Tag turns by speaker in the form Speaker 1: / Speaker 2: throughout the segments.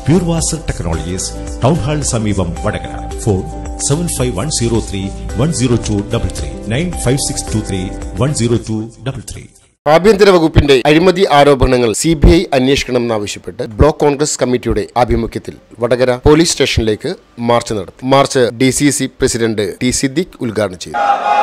Speaker 1: pure വാസർ technologies town hall സമീപം Vadakara phone seven five one zero three one zero two double three nine five six two three one zero two double three
Speaker 2: ആഭ്യന്തര വകുപ്പിന്റെ അഴിമതി ആരോപണങ്ങൾ C B I അന്വേഷിക്കണമെന്നാവശ്യപ്പെട്ട് block Congress കമ്മിറ്റിയുടെ ആഭിമുഖ്യത്തിൽ Vadakara police സ്റ്റേഷനിലേക്ക് മാർച്ച് നടത്തി march D C C president T Siddique ഉദ്ഘാടനം ചെയ്തു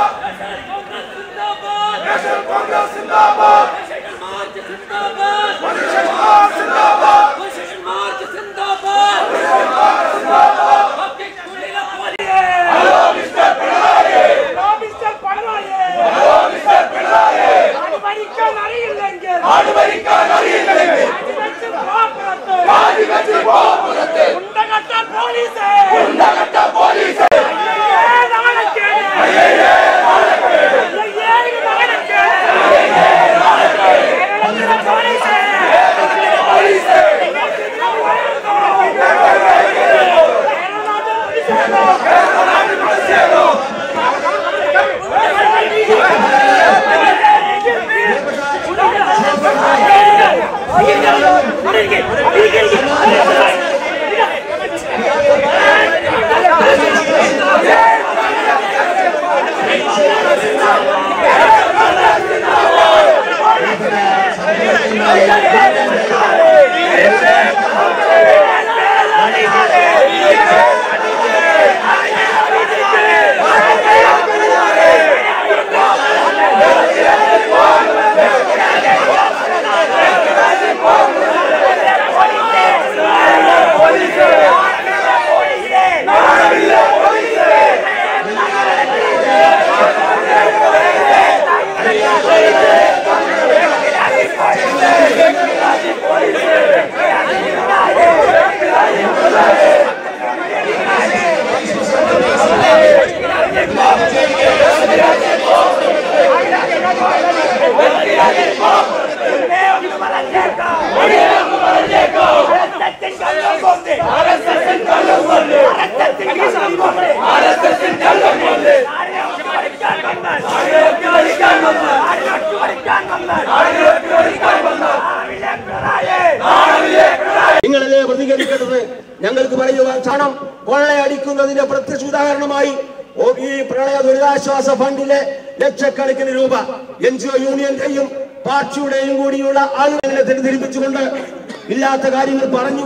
Speaker 3: നിങ്ങളിലെ പ്രതികരിക്കേണ്ടത് ഞങ്ങൾക്ക് പറയുവാൻ ക്ഷണം കൊള്ളയടിക്കുന്നതിന്റെ പ്രത്യക്ഷ ഉദാഹരണമായി ഓ ഈ പ്രളയ ദുരിതാശ്വാസ ഫണ്ടിലെ ലക്ഷക്കണക്കിന് രൂപ എൻ ജി ഒ യൂണിയന്റെയും പാർട്ടിയുടെയും കൂടിയുള്ള ആളുകളെ തെറ്റിദ്ധരിപ്പിച്ചുകൊണ്ട് ഇല്ലാത്ത കാര്യങ്ങൾ പറഞ്ഞു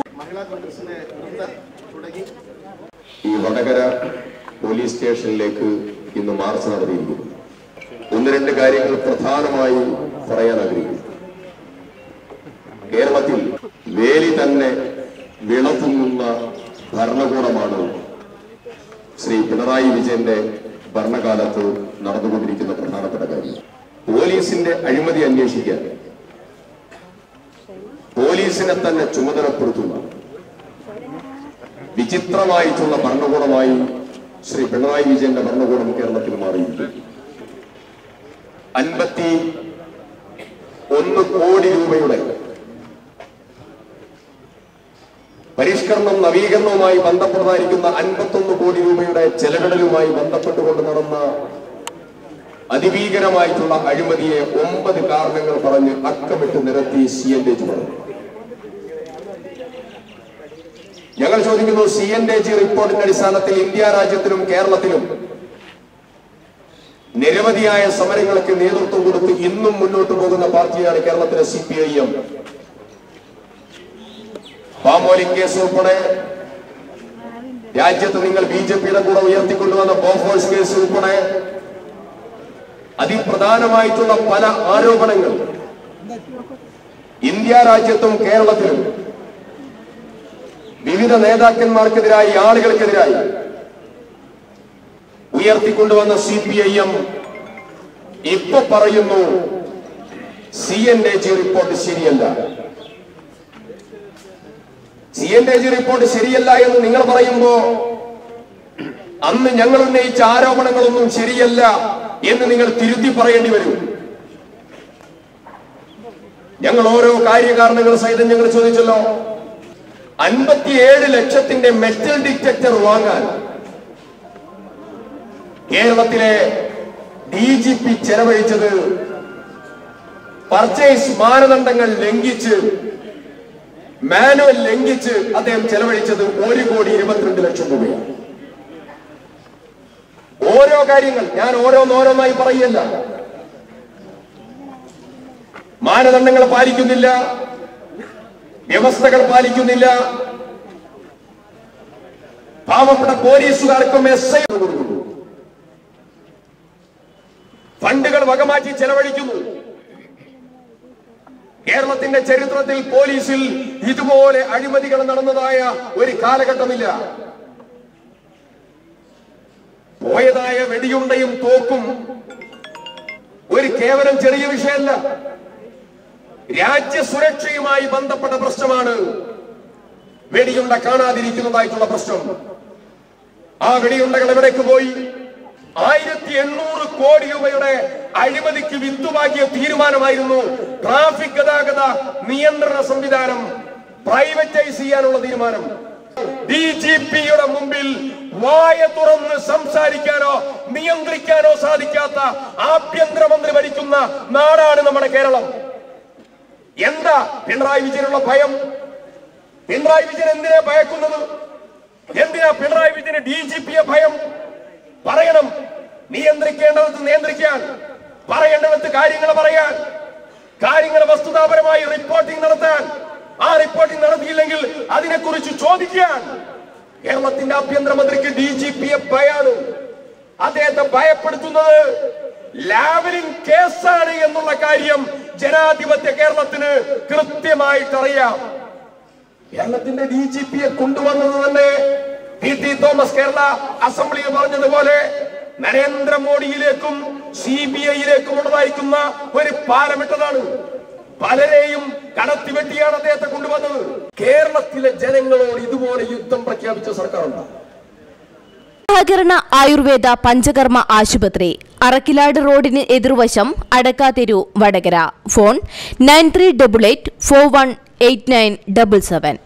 Speaker 4: ഈ വടകര പോലീസ് സ്റ്റേഷനിലേക്ക് ഇന്ന് മാർച്ച് നടത്തിയിരിക്കുന്നു ഒന്ന് രണ്ട് കാര്യങ്ങൾ പ്രധാനമായി പറയാൻ ആഗ്രഹിക്കുന്നു കേരളത്തിൽ വേലി തന്നെ വിളത്തുന്ന ഭരണകൂടമാണ് ശ്രീ പിണറായി വിജയന്റെ ഭരണകാലത്ത് നടന്നുകൊണ്ടിരിക്കുന്ന പ്രധാനപ്പെട്ട കാര്യം പോലീസിന്റെ അഴിമതി അന്വേഷിക്കാൻ പോലീസിനെ തന്നെ ചുമതലപ്പെടുത്തുന്ന വിചിത്രമായിട്ടുള്ള ഭരണകൂടമായി ശ്രീ പിണറായി വിജയന്റെ ഭരണകൂടം കേരളത്തിൽ മാറിയിരിക്കുന്നു അൻപത്തി ഒന്ന് കോടി രൂപയുടെ പരിഷ്കരണം നവീകരണവുമായി ബന്ധപ്പെടാതിരിക്കുന്ന അൻപത്തൊന്ന് കോടി രൂപയുടെ ചെലവിടലുമായി ബന്ധപ്പെട്ടുകൊണ്ട് നടന്ന അതിഭീകരമായിട്ടുള്ള അഴിമതിയെ ഒമ്പത് കാരണങ്ങൾ പറഞ്ഞ് അക്കമിട്ട് നിരത്തി സി എൻ ഡേജ് പറഞ്ഞു ഞങ്ങൾ ചോദിക്കുന്നു സി എൻ ഡി ജി റിപ്പോർട്ടിന്റെ അടിസ്ഥാനത്തിൽ ഇന്ത്യ രാജ്യത്തിലും കേരളത്തിലും നിരവധിയായ സമരങ്ങൾക്ക് നേതൃത്വം കൊടുത്ത് ഇന്നും മുന്നോട്ട് പോകുന്ന പാർട്ടിയാണ് കേരളത്തിലെ C P I M palmolein case ഉൾപ്പെടെ രാജ്യത്ത് നിങ്ങൾ ബി ജെ പിയുടെ കൂടെ ഉയർത്തിക്കൊണ്ടുവന്ന ബോഫോഴ്സ് കേസ് ഉൾപ്പെടെ അതിപ്രധാനമായിട്ടുള്ള പല ആരോപണങ്ങൾ ഇന്ത്യ രാജ്യത്തും കേരളത്തിലും വിവിധ നേതാക്കന്മാർക്കെതിരായി ആളുകൾക്കെതിരായി ഉയർത്തിക്കൊണ്ടുവന്ന സി പി ഐ എം ഇപ്പൊ പറയുന്നു C N D G report ശരിയല്ല C N D G report ശരിയല്ല എന്ന് നിങ്ങൾ പറയുമ്പോ അന്ന് ഞങ്ങൾ ഉന്നയിച്ച ആരോപണങ്ങളൊന്നും ശരിയല്ല എന്ന് നിങ്ങൾ തിരുത്തി പറയേണ്ടി വരും ഞങ്ങൾ ഓരോ കാര്യകാരണങ്ങൾ സഹിതം ഞങ്ങൾ ചോദിച്ചല്ലോ അൻപത്തിയേഴ് ലക്ഷത്തിന്റെ മെറ്റൽ ഡിറ്റക്ടർ വാങ്ങാൻ കേരളത്തിലെ ഡി ജി പി ചെലവഴിച്ചത് പർച്ചേസ് മാനദണ്ഡങ്ങൾ ലംഘിച്ച് മാനുവൽ ലംഘിച്ച് അദ്ദേഹം ചെലവഴിച്ചത് ഒരു കോടി ഇരുപത്തിരണ്ട് ലക്ഷം രൂപയാണ് ഓരോ കാര്യങ്ങൾ ഞാൻ ഓരോന്നോരോന്നായി പറയല്ല മാനദണ്ഡങ്ങൾ പാലിക്കുന്നില്ല വ്യവസ്ഥകൾ പാലിക്കുന്നില്ല പാവപ്പെട്ട പോലീസുകാർക്കും എസ് ഐ കൊടുക്കുന്നു ഫണ്ടുകൾ വകമാറ്റി ചെലവഴിക്കുന്നു കേരളത്തിന്റെ ചരിത്രത്തിൽ പോലീസിൽ ഇതുപോലെ അഴിമതികൾ നടന്നതായ ഒരു കാലഘട്ടമില്ല പോയതായ വെടിയുണ്ടയും തോക്കും ഒരു കേവലം ചെറിയ വിഷയമല്ല രാജ്യസുരക്ഷയുമായി ബന്ധപ്പെട്ട പ്രശ്നമാണ് വെടിയുണ്ട കാണാതിരിക്കുന്നതായിട്ടുള്ള പ്രശ്നം ആ വെടിയുണ്ടകൾ എവിടേക്ക് പോയി ആയിരത്തി എണ്ണൂറ് കോടി രൂപയുടെ അഴിമതിക്ക് വിത്തുവാക്കിയ തീരുമാനമായിരുന്നു ട്രാഫിക് ഗതാഗത നിയന്ത്രണ സംവിധാനം പ്രൈവറ്റൈസ് ചെയ്യാനുള്ള തീരുമാനം ഡി ജി പിയുടെ മുമ്പിൽ വായ തുറന്ന് സംസാരിക്കാനോ നിയന്ത്രിക്കാനോ സാധിക്കാത്ത ആഭ്യന്തരമന്ത്രി ഭരിക്കുന്ന നാടാണ് നമ്മുടെ കേരളം എന്താ പിണറായി വിജയനുള്ള ഭയം പിണറായി വിജയൻ എന്തിനാ ഭയക്കുന്നത് എന്തിനാ പിണറായി വിജയന് ഡി ജി പിയെ ഭയം പറയണം നിയന്ത്രിക്കേണ്ടത് നിയന്ത്രിക്കാൻ പറയേണ്ടത് കാര്യങ്ങൾ പറയാൻ കാര്യങ്ങൾ വസ്തുതാപരമായി റിപ്പോർട്ടിംഗ് നടത്താൻ ആ റിപ്പോർട്ടിംഗ് നടത്തിയില്ലെങ്കിൽ അതിനെക്കുറിച്ച് ചോദിക്കാൻ കേരളത്തിന്റെ ആഭ്യന്തരമന്ത്രിക്ക് ഡി ജി പിയെ ഭയാണ് അദ്ദേഹത്തെ ഭയപ്പെടുത്തുന്നത് ലാവലിംഗ് കേസാണ് എന്നുള്ള കാര്യം ജനാധിപത്യ കേരളത്തിന് കൃത്യമായിട്ട് അറിയാം കേരളത്തിന്റെ ഡി ജി പിയെ കൊണ്ടുവന്നത് തന്നെ പി ടി തോമസ് കേരള അസംബ്ലിയിൽ പറഞ്ഞതുപോലെ നരേന്ദ്രമോദിയിലേക്കും സി ബി ഐയിലേക്കും ഉള്ളതായിരിക്കുന്ന ഒരു പാലമിട്ടതാണ് പലരെയും കടത്തിവെട്ടിയാണ് അദ്ദേഹത്തെ കൊണ്ടുവന്നത് കേരളത്തിലെ ജനങ്ങളോട് ഇതുപോലെ യുദ്ധം പ്രഖ്യാപിച്ച സർക്കാരുണ്ട്
Speaker 5: സഹകരണ ആയുർവേദ പഞ്ചകർമ്മ ആശുപത്രി അറക്കിലാട് റോഡിന് എതിർവശം Adakkatheru Vadakara phone nine three double eight four one eight nine double seven